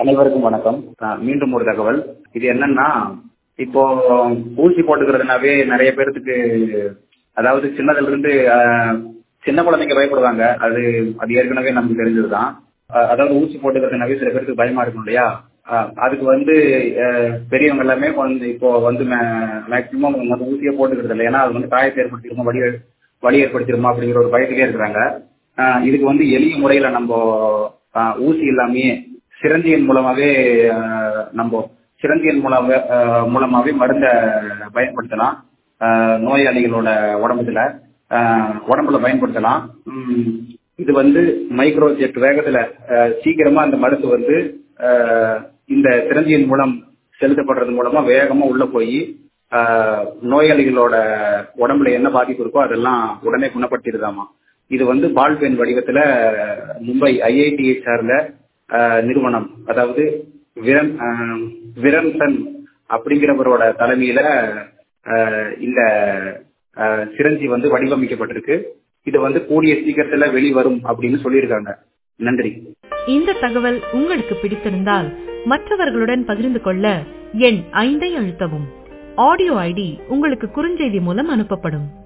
அனைவருக்கும் வணக்கம் அஹ் மீண்டும் ஒரு தகவல் இது என்னன்னா இப்போ ஊசி போட்டுக்கிறதுனாவே நிறைய பேர்த்துக்கு அதாவது சின்னதுல இருந்து அஹ், சின்ன குழந்தைங்க பயப்படுவாங்க அது அது ஏற்கனவே நமக்கு தெரிஞ்சதுதான் அஹ், அதாவது ஊசி போட்டுக்கிறதுனாவே சில பேருக்கு பயமா இருக்கும் இல்லையா அஹ், அதுக்கு வந்து அஹ், பெரியவங்க எல்லாமே வந்து இப்போ வந்து மேக்சிமம் வந்து ஊசியே போட்டுக்கிறது இல்லை ஏன்னா அது வந்து காயத்தை ஏற்படுத்திருமா வலி வலி ஏற்படுத்திருமா அப்படிங்கிற ஒரு பயத்திலே இருக்கிறாங்க அஹ், இதுக்கு வந்து எளிய முறையில நம்ம அஹ், ஊசி இல்லாமே சிரஞ்சியின் மூலமாவே அஹ், நம்ம சிரஞ்சியின் மூலமாக அஹ், மூலமாவே மருந்தை பயன்படுத்தலாம் அஹ், நோயாளிகளோட உடம்புல அஹ், உடம்புல பயன்படுத்தலாம் உம், இது வந்து மைக்ரோ ஜெட் வேகத்துல அஹ், சீக்கிரமா அந்த மருந்து வந்து அஹ், இந்த சிரஞ்சியின் மூலம் செலுத்தப்படுறது மூலமா வேகமா உள்ள போய் ஆஹ், நோயாளிகளோட உடம்புல என்ன பாதிப்பு இருக்கோ அதெல்லாம் உடனே குணப்படுத்திடுதாமா இது வந்து பால் பென் வடிவத்துல மும்பை ஐஐடியை சார்ந்த ஆஹ், நிறுவனம் அதாவது விரம் ஆஹ், விரம்சன் அப்படிங்கிறவரோட தலைமையில ஆஹ், இந்த ஆஹ், சிரஞ்சி வந்து வடிவமைக்கப்பட்டிருக்கு இது வந்து கூடிய சீக்கிரத்துல வெளிவரும் அப்படின்னு சொல்லியிருக்காங்க நன்றி இந்த தகவல் உங்களுக்கு பிடித்திருந்தால் மற்றவர்களுடன் பகிர்ந்து கொள்ள எண் ஐந்தை அழுத்தவும் ஆடியோ ஐடி உங்களுக்கு குறுஞ்செய்தி மூலம் அனுப்பப்படும்